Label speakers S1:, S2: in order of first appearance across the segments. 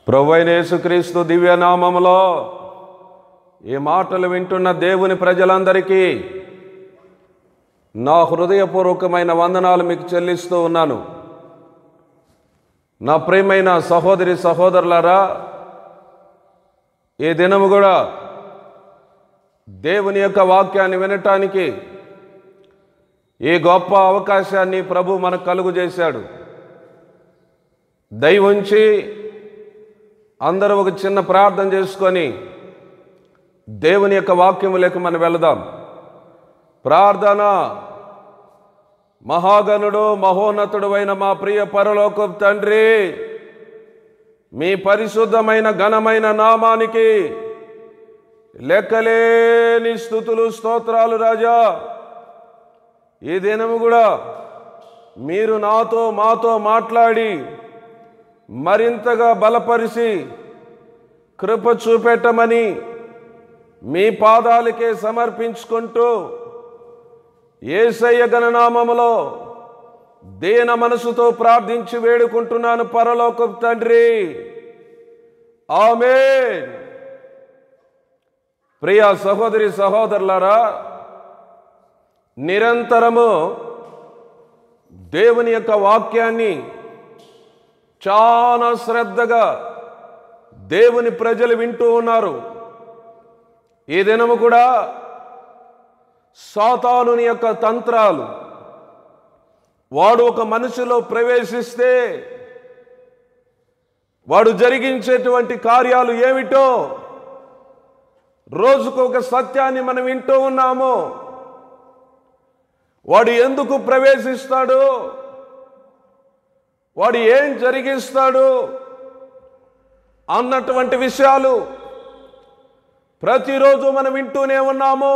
S1: ప్రభువైన యేసుక్రీస్తు దివ్యనామములో ఈ మాటలు వింటున్న దేవుని ప్రజలందరికీ నా హృదయపూర్వకమైన వందనాలు మీకు చెల్లిస్తూ ఉన్నాను నా ప్రియమైన సహోదరి సహోదరులారా ఈ దినము కూడా దేవుని యొక్క వాక్యాన్ని వినటానికి ఈ గొప్ప అవకాశాన్ని ప్రభు మనకు కలుగు చేశాడు దయవుంచి అందరూ ఒక చిన్న ప్రార్థన చేసుకొని దేవుని యొక్క వాక్యములకు మనం వెళదాం ప్రార్థన మహాగణుడు మహోన్నతుడు అయిన మా ప్రియ పరలోక తండ్రి మీ పరిశుద్ధమైన ఘనమైన నామానికి లెక్కలేని స్థుతులు స్తోత్రాలు రాజా ఈ దినము కూడా మీరు నాతో మాతో మాట్లాడి మరింతగా బలపరిచి కృప చూపెట్టమని మీ పాదాలకే సమర్పించుకుంటూ ఏసయ్య గణనామములో దీన మనసుతో ప్రార్థించి వేడుకుంటున్నాను పరలోక తండ్రి ఆమె ప్రియ సహోదరి సహోదరులారా నిరంతరము దేవుని యొక్క వాక్యాన్ని చాలా శ్రద్ధగా దేవుని ప్రజలు వింటూ ఉన్నారు ఈ దినము కూడా సాతానుని యొక్క తంత్రాలు వాడు ఒక మనిషిలో ప్రవేశిస్తే వాడు జరిగించేటువంటి కార్యాలు ఏమిటో రోజుకు ఒక సత్యాన్ని మనం వింటూ ఉన్నాము వాడు ఎందుకు ప్రవేశిస్తాడు వాడు ఏం జరిగిస్తాడు అన్నటువంటి విషయాలు ప్రతిరోజు మనం వింటూనే ఉన్నాము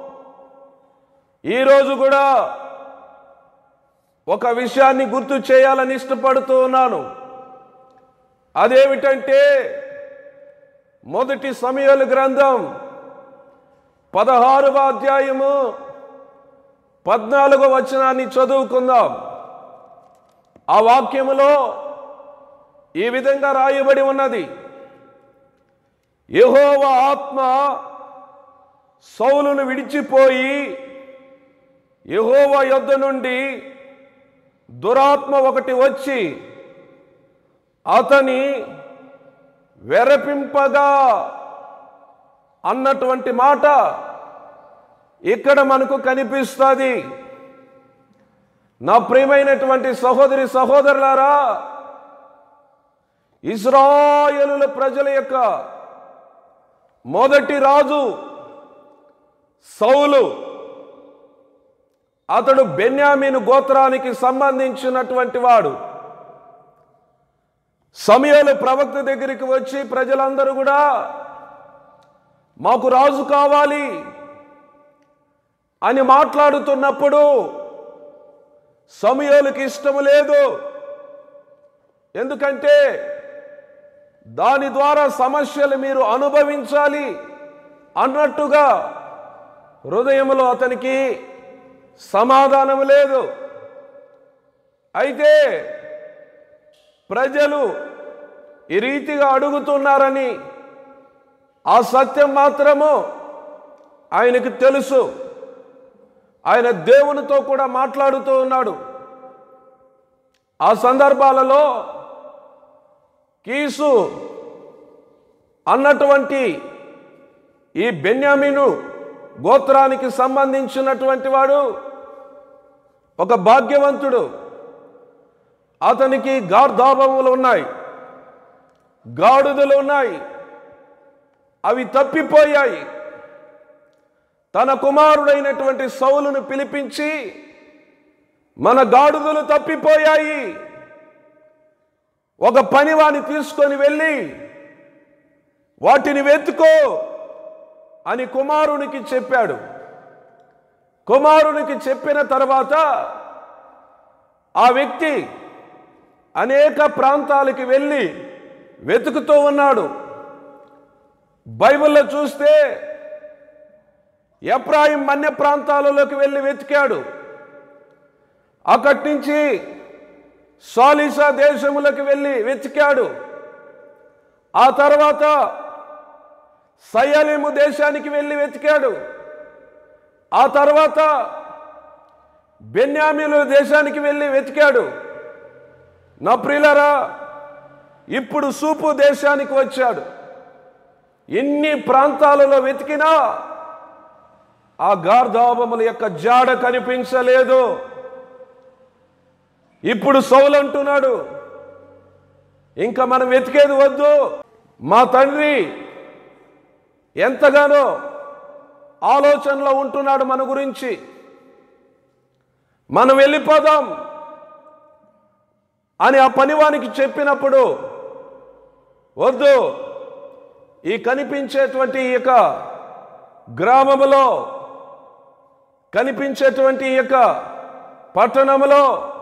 S1: ఈరోజు కూడా ఒక విషయాన్ని గుర్తు చేయాలని ఇష్టపడుతూ ఉన్నాను అదేమిటంటే మొదటి సమయాల గ్రంథం పదహారవ అధ్యాయము పద్నాలుగో వచనాన్ని చదువుకుందాం ఆ వాక్యములో ఈ విధంగా రాయబడి ఉన్నది యెహోవ ఆత్మ సౌలును విడిచిపోయి యెహోవ యొద్ద నుండి దురాత్మ ఒకటి వచ్చి అతని వెరపింపగా అన్నటువంటి మాట ఇక్కడ మనకు కనిపిస్తుంది నా ప్రియమైనటువంటి సహోదరి సహోదరులారా ఇస్రాయేలుల ప్రజల యొక్క మొదటి రాజు సౌలు అతడు బెన్యామీను గోత్రానికి సంబంధించినటువంటి వాడు సమయాలు ప్రవక్త దగ్గరికి వచ్చి ప్రజలందరూ కూడా మాకు రాజు కావాలి అని మాట్లాడుతున్నప్పుడు సమయాలకు ఇష్టము లేదు ఎందుకంటే దాని ద్వారా సమస్యలు మీరు అనుభవించాలి అన్నట్టుగా హృదయంలో అతనికి సమాధానం లేదు అయితే ప్రజలు ఈ రీతిగా అడుగుతున్నారని ఆ సత్యం మాత్రము ఆయనకు తెలుసు ఆయన దేవునితో కూడా మాట్లాడుతూ ఉన్నాడు ఆ సందర్భాలలో కీసు అన్నటువంటి ఈ బెన్యామీను గోత్రానికి సంబంధించినటువంటి వాడు ఒక భాగ్యవంతుడు అతనికి గార్ధాభములు ఉన్నాయి గాడుదలు ఉన్నాయి అవి తప్పిపోయాయి తన కుమారుడైనటువంటి సౌలును పిలిపించి మన గాడుదలు తప్పిపోయాయి ఒక పనివాని తీసుకొని వెళ్ళి వాటిని వెతుకో అని కుమారునికి చెప్పాడు కుమారునికి చెప్పిన తర్వాత ఆ వ్యక్తి అనేక ప్రాంతాలకి వెళ్ళి వెతుకుతూ ఉన్నాడు బైబిల్లో చూస్తే ఎప్రాయిం మన్య ప్రాంతాలలోకి వెళ్ళి వెతికాడు అక్కడి నుంచి సాలిసా దేశములకు వెళ్ళి వెతికాడు ఆ తర్వాత సయలిము దేశానికి వెళ్ళి వెతికాడు ఆ తర్వాత బెన్యామీలు దేశానికి వెళ్ళి వెతికాడు నా ప్రియులరా ఇప్పుడు సూపు దేశానికి వచ్చాడు ఎన్ని ప్రాంతాలలో వెతికినా ఆ గార్ధాబముల యొక్క జాడ కనిపించలేదు ఇప్పుడు సౌలు అంటున్నాడు ఇంకా మనం వెతికేది వద్దు మా తండ్రి ఎంతగానో ఆలోచనలో ఉంటున్నాడు మన గురించి మనం వెళ్ళిపోదాం అని ఆ పనివానికి చెప్పినప్పుడు వద్దు ఈ కనిపించేటువంటి ఈ యొక్క గ్రామములో కనిపించేటువంటి ఈ యొక్క పట్టణములో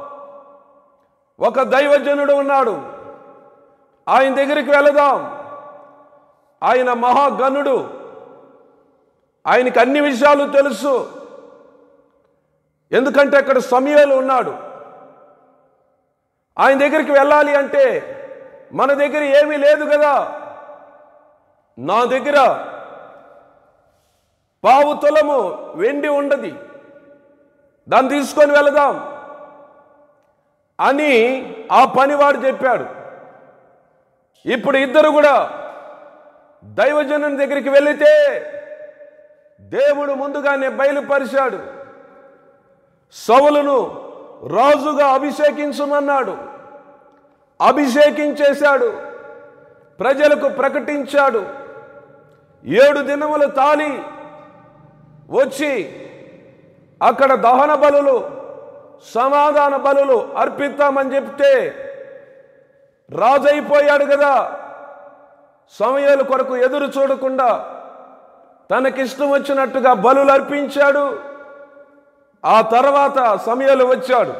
S1: ఒక దైవజనుడు ఉన్నాడు ఆయన దగ్గరికి వెళదాం ఆయన మహాగణుడు ఆయనకి అన్ని విషయాలు తెలుసు ఎందుకంటే అక్కడ సమయాలు ఉన్నాడు ఆయన దగ్గరికి వెళ్ళాలి అంటే మన దగ్గర ఏమీ లేదు కదా నా దగ్గర పావు తులము వెండి ఉండదు దాన్ని తీసుకొని వెళదాం అని ఆ పనివాడు చెప్పాడు ఇప్పుడు ఇద్దరు కూడా దైవజనుని దగ్గరికి వెళితే దేవుడు ముందుగానే బయలుపరిచాడు సవులను రాజుగా అభిషేకించమన్నాడు అభిషేకించేశాడు ప్రజలకు ప్రకటించాడు ఏడు దినములు తాలి వచ్చి అక్కడ దహన బలులు సమాధాన బలులు అర్పిస్తామని చెప్తే రాజైపోయాడు కదా సమయాల కొరకు ఎదురు చూడకుండా తనకిష్టం వచ్చినట్టుగా బలులు అర్పించాడు ఆ తర్వాత సమయాలు వచ్చాడు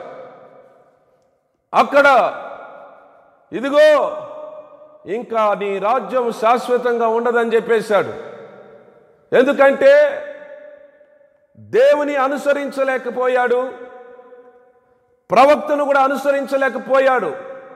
S1: అక్కడ ఇదిగో ఇంకా నీ రాజ్యం శాశ్వతంగా ఉండదని చెప్పేశాడు ఎందుకంటే దేవుని అనుసరించలేకపోయాడు ప్రవక్తను కూడా అనుసరించలేకపోయాడు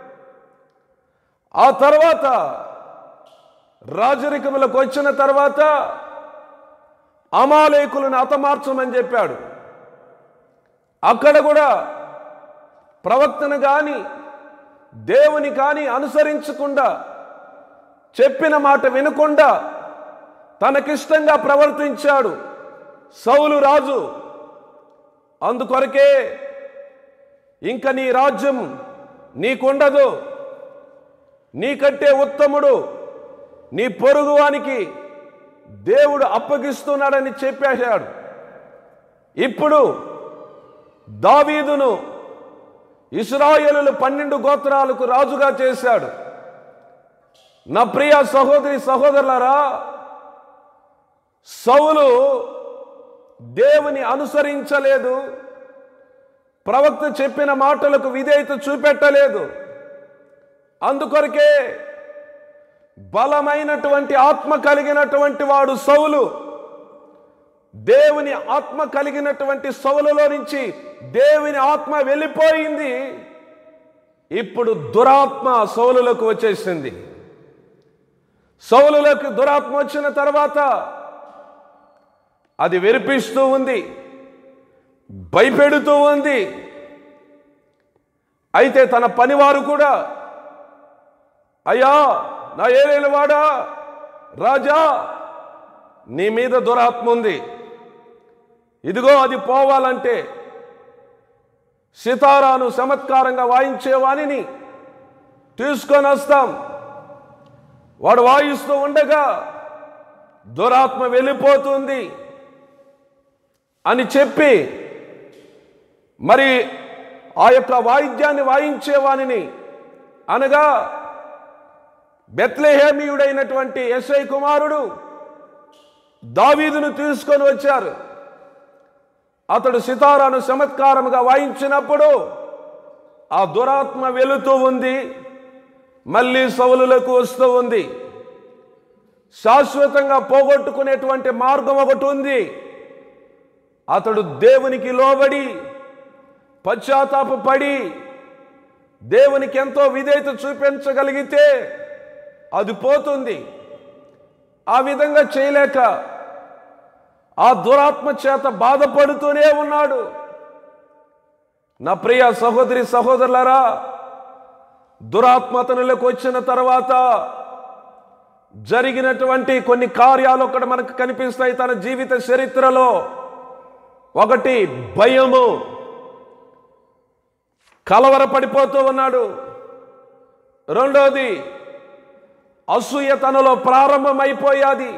S1: ఆ తర్వాత రాజరికములకు వచ్చిన తర్వాత అమాలేకులను హతమార్చమని చెప్పాడు అక్కడ కూడా ప్రవక్తను కానీ దేవుని కానీ అనుసరించకుండా చెప్పిన మాట వినకుండా తనకిష్టంగా ప్రవర్తించాడు సౌలు రాజు అందుకొరకే ఇంక నీ రాజ్యం నీకుండదు నీకంటే ఉత్తముడు నీ పొరుగువానికి దేవుడు అప్పగిస్తున్నాడని చెప్పేశాడు ఇప్పుడు దావీదును ఇస్రాయేలులు పన్నెండు గోత్రాలకు రాజుగా చేశాడు నా ప్రియ సహోదరి సహోదరులారా సౌలు దేవుని అనుసరించలేదు ప్రవక్త చెప్పిన మాటలకు విధేయత చూపెట్టలేదు అందుకొరకే బలమైనటువంటి ఆత్మ కలిగినటువంటి వాడు సౌలు దేవుని ఆత్మ కలిగినటువంటి సౌలులో నుంచి దేవుని ఆత్మ వెళ్ళిపోయింది ఇప్పుడు దురాత్మ సౌలులకు వచ్చేసింది సౌలులకు దురాత్మ వచ్చిన తర్వాత అది వెరిపిస్తూ ఉంది భయపెడుతూ ఉంది అయితే తన పనివారు కూడా అయ్యా నా ఏలేలు వాడా రాజా నీ మీద దురాత్మ ఉంది ఇదిగో అది పోవాలంటే సితారాను చమత్కారంగా వాయించే వాణిని తీసుకొని వస్తాం వాడు వాయిస్తూ ఉండగా దురాత్మ వెళ్ళిపోతుంది అని చెప్పి మరి ఆ యొక్క వాయిద్యాన్ని వాయించే వాణిని అనగా బెత్లెహేమియుడైనటువంటి ఎస్ఐ కుమారుడు దావీదును తీసుకొని వచ్చారు అతడు సితారాను చమత్కారముగా వాయించినప్పుడు ఆ దురాత్మ వెళుతూ ఉంది మళ్ళీ సౌలులకు వస్తూ ఉంది శాశ్వతంగా పోగొట్టుకునేటువంటి మార్గం ఒకటి ఉంది అతడు దేవునికి లోబడి పశ్చాత్తాప పడి దేవునికి ఎంతో విధేయత చూపించగలిగితే అది పోతుంది ఆ విధంగా చేయలేక ఆ దురాత్మ చేత బాధపడుతూనే ఉన్నాడు నా ప్రియ సహోదరి సహోదరులారా దురాత్మతనులకు వచ్చిన తర్వాత జరిగినటువంటి కొన్ని కార్యాలు ఒకటి మనకు కనిపిస్తాయి తన జీవిత చరిత్రలో ఒకటి భయము కలవరపడిపోతూ ఉన్నాడు రెండోది అసూయ తనలో ప్రారంభమైపోయాది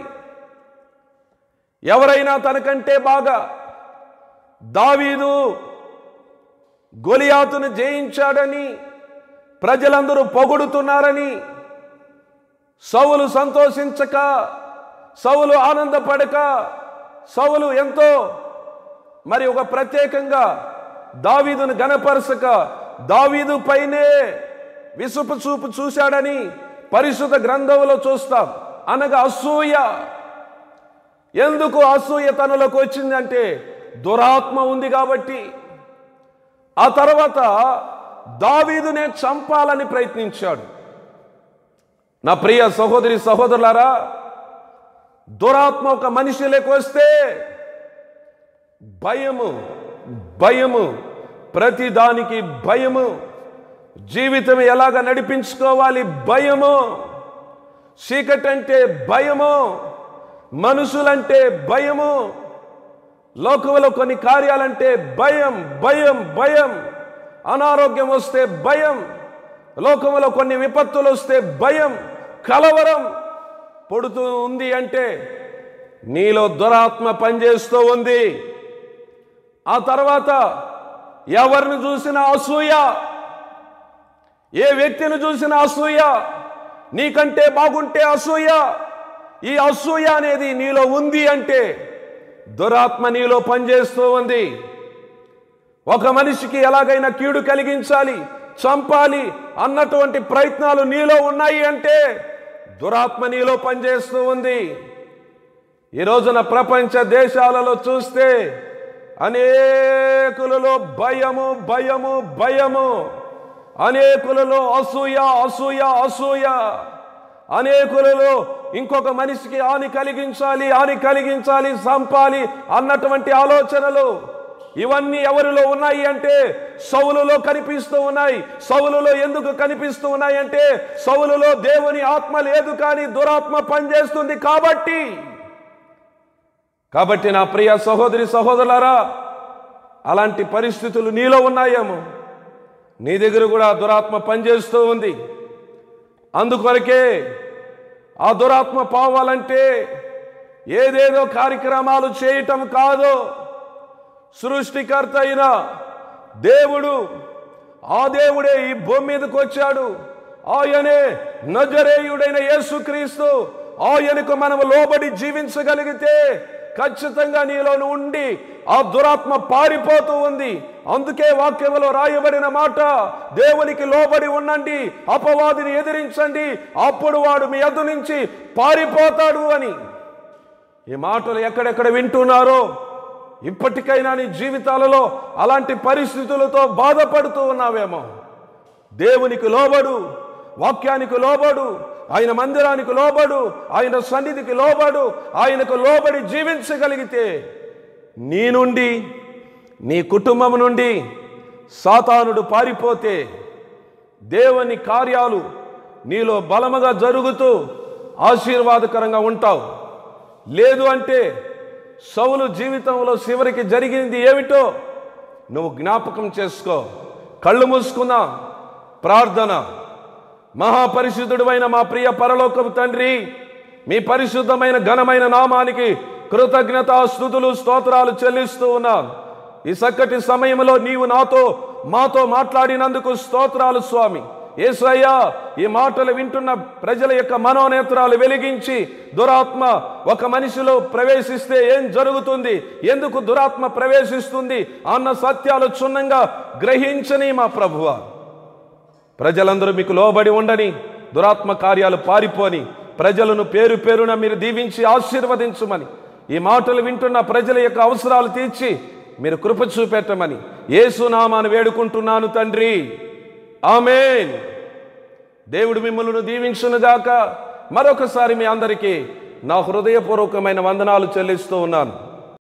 S1: ఎవరైనా తనకంటే బాగా దావీదు గొలియాతును జయించాడని ప్రజలందరూ పొగుడుతున్నారని సౌలు సంతోషించక సౌలు ఆనందపడక సౌలు ఎంతో మరి ఒక ప్రత్యేకంగా దావీదును గనపరచక దావీదు పైనే విసుపు చూపు చూశాడని పరిశుద్ధ గ్రంథంలో చూస్తాం అనగా అసూయ ఎందుకు అసూయ తనలోకి వచ్చిందంటే దురాత్మ ఉంది కాబట్టి ఆ తర్వాత దావీదునే చంపాలని ప్రయత్నించాడు నా ప్రియ సహోదరి సహోదరులారా దురాత్మ ఒక మనిషిలోకి వస్తే భయము భయము ప్రతి దానికి భయము జీవితం ఎలాగ నడిపించుకోవాలి భయము చీకటంటే భయము మనుషులంటే భయము లోకంలో కొన్ని కార్యాలంటే భయం భయం భయం అనారోగ్యం వస్తే భయం లోకంలో కొన్ని విపత్తులు వస్తే భయం కలవరం పొడుతూ ఉంది అంటే నీలో దురాత్మ పనిచేస్తూ ఉంది ఆ తర్వాత ఎవరిని చూసినా అసూయ ఏ వ్యక్తిని చూసినా అసూయ నీకంటే బాగుంటే అసూయ ఈ అసూయ అనేది నీలో ఉంది అంటే దురాత్మ నీలో పనిచేస్తూ ఉంది ఒక మనిషికి ఎలాగైనా కీడు కలిగించాలి చంపాలి అన్నటువంటి ప్రయత్నాలు నీలో ఉన్నాయి అంటే దురాత్మ నీలో పనిచేస్తూ ఉంది ఈ రోజున ప్రపంచ దేశాలలో చూస్తే అనేకులలో భయము భయము భయము అనేకులలో అసూయ అసూయ అసూయ అనేకులలో ఇంకొక మనిషికి హాని కలిగించాలి హాని కలిగించాలి చంపాలి అన్నటువంటి ఆలోచనలు ఇవన్నీ ఎవరిలో ఉన్నాయి అంటే సౌలులో కనిపిస్తూ ఉన్నాయి సౌలులో ఎందుకు కనిపిస్తూ ఉన్నాయి అంటే సౌలులో దేవుని ఆత్మ లేదు కానీ దురాత్మ పనిచేస్తుంది కాబట్టి కాబట్టి నా ప్రియ సహోదరి సహోదరులారా అలాంటి పరిస్థితులు నీలో ఉన్నాయేమో నీ దగ్గర కూడా దురాత్మ పనిచేస్తూ ఉంది అందుకొరకే ఆ దురాత్మ పోవాలంటే ఏదేదో కార్యక్రమాలు చేయటం కాదు సృష్టికర్త అయిన దేవుడు ఆ దేవుడే ఈ భూమి మీదకి వచ్చాడు ఆయనే నజరేయుడైన యేసుక్రీస్తు ఆయనకు మనం లోబడి జీవించగలిగితే ఖచ్చితంగా నీలో ఉండి ఆ దురాత్మ పారిపోతూ ఉంది అందుకే వాక్యంలో రాయబడిన మాట దేవునికి లోబడి ఉండండి అపవాదిని ఎదిరించండి అప్పుడు వాడు మీ ఎద్దు నుంచి పారిపోతాడు అని ఈ మాటలు ఎక్కడెక్కడ వింటున్నారో ఇప్పటికైనా నీ జీవితాలలో అలాంటి పరిస్థితులతో బాధపడుతూ ఉన్నావేమో దేవునికి లోబడు వాక్యానికి లోబడు ఆయన మందిరానికి లోబడు ఆయన సన్నిధికి లోబడు ఆయనకు లోబడి జీవించగలిగితే నీ నుండి నీ కుటుంబం నుండి సాతానుడు పారిపోతే దేవుని కార్యాలు నీలో బలముగా జరుగుతూ ఆశీర్వాదకరంగా ఉంటావు లేదు అంటే సౌలు జీవితంలో చివరికి జరిగింది ఏమిటో నువ్వు జ్ఞాపకం చేసుకో కళ్ళు మూసుకున్నా ప్రార్థన మహాపరిశుద్ధుడైన మా ప్రియ పరలోకపు తండ్రి మీ పరిశుద్ధమైన ఘనమైన నామానికి కృతజ్ఞత స్థుతులు స్తోత్రాలు చెల్లిస్తూ ఉన్నాను ఈ చక్కటి సమయంలో నీవు నాతో మాతో మాట్లాడినందుకు స్తోత్రాలు స్వామి ఏసయ్యా ఈ మాటలు వింటున్న ప్రజల యొక్క మనోనేత్రాలు వెలిగించి దురాత్మ ఒక మనిషిలో ప్రవేశిస్తే ఏం జరుగుతుంది ఎందుకు దురాత్మ ప్రవేశిస్తుంది అన్న సత్యాలు క్షుణ్ణంగా గ్రహించని మా ప్రభువ ప్రజలందరూ మీకు లోబడి ఉండని దురాత్మ కార్యాలు పారిపోని ప్రజలను పేరు పేరున మీరు దీవించి ఆశీర్వదించమని ఈ మాటలు వింటున్న ప్రజల యొక్క అవసరాలు తీర్చి మీరు కృప చూపెట్టమని యేసునామాను వేడుకుంటున్నాను తండ్రి ఆమెన్ దేవుడు మిమ్మల్ని దీవించునుగాక మరొకసారి మీ అందరికీ నా హృదయపూర్వకమైన వందనాలు చెల్లిస్తూ ఉన్నాను